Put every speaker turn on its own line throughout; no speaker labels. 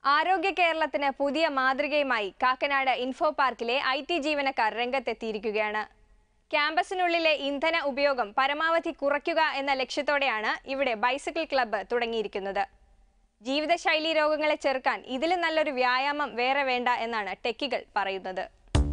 ആരോഗ്യ കേരളത്തിന് പുതിയ മാതൃകയുമായി കാക്കനാട് ഇൻഫോ പാർക്കിലെ ഐ ടി ജീവനക്കാർ രംഗത്തെത്തിയിരിക്കുകയാണ് ക്യാമ്പസിനുള്ളിലെ ഇന്ധന ഉപയോഗം പരമാവധി കുറയ്ക്കുക എന്ന ലക്ഷ്യത്തോടെയാണ് ഇവിടെ ബൈസിക്കിൾ ക്ലബ്ബ് തുടങ്ങിയിരിക്കുന്നത് ജീവിതശൈലി രോഗങ്ങളെ ചെറുക്കാൻ ഇതിലും നല്ലൊരു വ്യായാമം വേറെ വേണ്ട എന്നാണ് ടെക്കികൾ പറയുന്നത്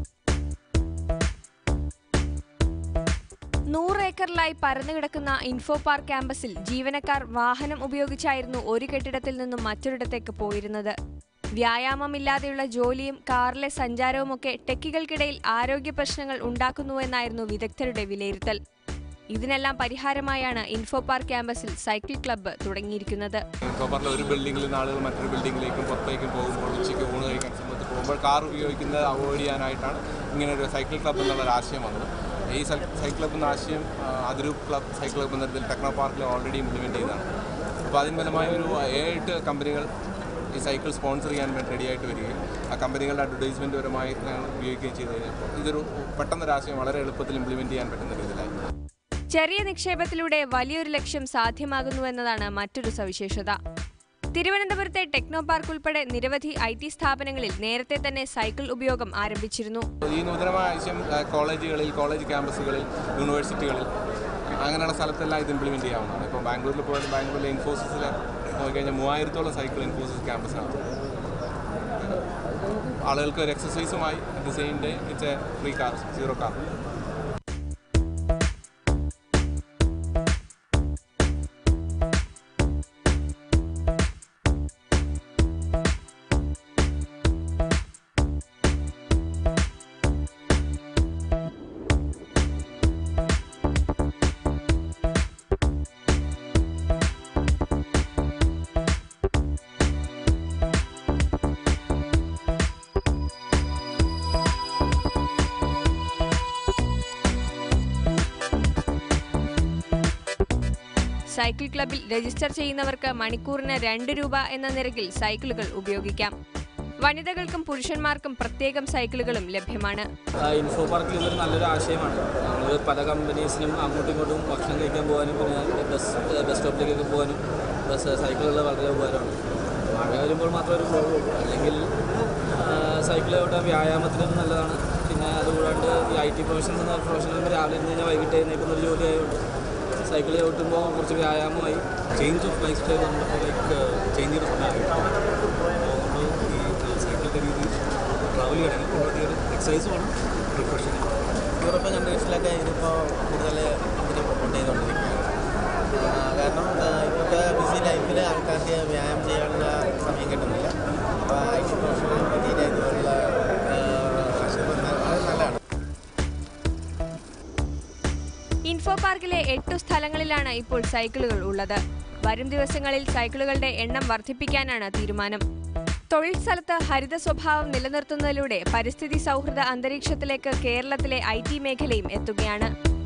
നൂറ് ഏക്കറിലായി പരന്നു കിടക്കുന്ന ഇൻഫോ പാർക്ക് ക്യാമ്പസിൽ ജീവനക്കാർ വാഹനം ഉപയോഗിച്ചായിരുന്നു ഒരു കെട്ടിടത്തിൽ നിന്നും മറ്റൊരിടത്തേക്ക് പോയിരുന്നത് വ്യായാമമില്ലാതെയുള്ള ജോലിയും കാറിലെ സഞ്ചാരവുമൊക്കെ ടെക്കികൾക്കിടയിൽ ആരോഗ്യ പ്രശ്നങ്ങൾ ഉണ്ടാക്കുന്നുവെന്നായിരുന്നു വിദഗ്ധരുടെ വിലയിരുത്തൽ ഇതിനെല്ലാം പരിഹാരമായാണ് ഇൻഫോ പാർക്ക് ക്യാമ്പസിൽ സൈക്കിൾ ക്ലബ്ബ് തുടങ്ങിയിരിക്കുന്നത്
കോപ്പറിലെ ഒരു ബിൽഡിങ്ങിൽ നിന്ന് ആളുകൾ മറ്റൊരു ബിൽഡിങ്ങിലേക്കും പുറത്തേക്കും പോകുമ്പോൾ ഉച്ചയ്ക്ക് ഊണ് കഴിക്കാൻ സമയത്ത് പോകുമ്പോൾ കാർ ഉപയോഗിക്കുന്നത് അവോയ്ഡ് ചെയ്യാനായിട്ടാണ് ഇങ്ങനെ ഒരു സൈക്കിൾ ക്ലബ്ബ് എന്നുള്ള ഒരു ആശയം വന്നത് ഈ സൈ- സൈക്കിൾ ക്ലബ്ബ് എന്ന ആശയം ആ, അതിരൂപ് ക്ലബ് സൈക്കിൾ ക്ലബ്ബ് എന്ന തരത്തിൽ ടെക്നോ പാർക്കിൽ ഓൾറെഡി ഇംപ്ലിമെൻറ്റ് ചെയ്തതാണ് അപ്പോൾ അതിന് ഫലമായ ഒരു ഏഴെട്ട് കമ്പനികൾ ഈ സൈക്കിൾ സ്പോൺസർ ചെയ്യാൻ വേണ്ടി റെഡിയായിട്ട് വരികയും ആ കമ്പനികളുടെ അഡ്വർടൈസ്മെൻറ്റ് പരമായി ഞങ്ങൾ ഉപയോഗിക്കുകയും ചെയ്ത് കഴിഞ്ഞപ്പോൾ ഇതൊരു പെട്ടെന്നൊരു ആശയം വളരെ എളുപ്പത്തിൽ ഇംപ്ലിമെൻറ്റ് ചെയ്യാൻ പറ്റുന്ന രീതിയിലായി
ചെറിയ നിക്ഷേപത്തിലൂടെ വലിയൊരു ലക്ഷ്യം സാധ്യമാകുന്നുവെന്നതാണ് മറ്റൊരു സവിശേഷത തിരുവനന്തപുരത്തെ ടെക്നോ പാർക്ക് ഉൾപ്പെടെ നിരവധി ഐ ടി സ്ഥാപനങ്ങളിൽ നേരത്തെ തന്നെ സൈക്കിൾ ഉപയോഗം ആരംഭിച്ചിരുന്നു
ഈ നൂതനമായ ആവശ്യം ആ, കോളേജുകളിൽ കോളേജ് ക്യാമ്പസുകളിൽ യൂണിവേഴ്സിറ്റികളിൽ അങ്ങനെയുള്ള സ്ഥലത്തെല്ലാം ഇത് ഇംപ്ലിമെൻറ്റ് ചെയ്യാവുന്നതാണ് ഇപ്പോൾ ബാംഗ്ലൂരിൽ പോയാലും ബാംഗ്ലൂരിലെ ഇൻഫോസിസിൽ നോക്കിക്കഴിഞ്ഞാൽ മൂവായിരത്തോളം സൈക്കിൾ ഇൻഫോസിസ് ക്യാമ്പസാണ് ആളുകൾക്ക് ഒരു എക്സസൈസുമായി at the same day it's a free car zero car
cycle ക്ലബിൽ രജിസ്റ്റർ ചെയ്യുന്നവർക്ക് മണിക്കൂറിന് രണ്ട് രൂപ എന്ന നിരക്കിൽ സൈക്കിളുകൾ ഉപയോഗിക്കാം വനിതകൾക്കും പുരുഷന്മാർക്കും പ്രത്യേകം സൈക്കിളുകളും ലഭ്യമാണ്
ആ, ഇൻഫോ പാർക്കിൽ ഇതൊരു നല്ലൊരു ആശയമാണ് നമ്മൾ പല കമ്പനീസിനും അങ്ങോട്ടും ഇങ്ങോട്ടും ഭക്ഷണം കഴിക്കാൻ പോകാനും പിന്നെ ബസ് ബസ് സ്റ്റോപ്പിലേക്കൊക്കെ പോകാനും ബസ് സൈക്കിളുകൾ വളരെ ഉപകാരമാണ് മഴ വരുമ്പോൾ മാത്രമേ ഒരു പ്രോബ്ലം ഉള്ളൂ അല്ലെങ്കിൽ സൈക്കിൾ ഓട്ടാൻ വ്യായാമത്തിനും നല്ലതാണ് പിന്നെ അതുകൂടാണ്ട് ഈ ഐ ടി പ്രൊഫഷൻസ് എന്ന പ്രൊഫഷനിൽ രാവിലെ ഇരുന്ന് കഴിഞ്ഞാൽ വൈകിട്ട് എഴുന്നേൽക്കുന്ന ഒരു ജോലി ആയതുകൊണ്ട് സൈക്കിൾ ചവിട്ടുമ്പോൾ കുറച്ച് വ്യായാമമായി
ചേഞ്ച് ഓഫ് ലൈഫ് സ്റ്റൈൽ വന്നപ്പോൾ ലൈക്ക് ചേഞ്ച് ചെയ്ത സമയമായിരുന്നു അതുകൊണ്ട് ഈ സൈക്കിളിൻ്റെ രീതി ട്രാവൽ ചെയ്യണമെങ്കിൽ വളരെ ഒരു എക്സസൈസും ആണ് റിഫ്രഷിങ്
യൂറോപ്യൻ കൺട്രീസിലൊക്കെ ഇതിപ്പോൾ കൂടുതൽ ഇതിന് പ്രൊമോട്ട് ചെയ്തുകൊണ്ടിരിക്കുകയാണ് ആ, കാരണം ആ, ഇപ്പോഴത്തെ ബിസി ലൈഫിൽ ആൾക്കാർക്ക് വ്യായാമം ചെയ്യാനുള്ള സമയം കിട്ടുന്നില്ല അപ്പോൾ ഐ ടി പ്രൊഫഷണൽ പറ്റിയിട്ട് ഇതുപോലുള്ള ആശയം വളരെ നല്ലതാണ്
ഇൻഫോ പാർക്കിലെ എട്ടു സ്ഥലങ്ങളിലാണ് ഇപ്പോൾ സൈക്കിളുകൾ ഉള്ളത് വരും ദിവസങ്ങളിൽ സൈക്കിളുകളുടെ എണ്ണം വർദ്ധിപ്പിക്കാനാണ് തീരുമാനം തൊഴിൽ സ്ഥലത്ത് ഹരിത സ്വഭാവം നിലനിർത്തുന്നതിലൂടെ പരിസ്ഥിതി സൗഹൃദ അന്തരീക്ഷത്തിലേക്ക് കേരളത്തിലെ ഐ ടി മേഖലയും എത്തുകയാണ്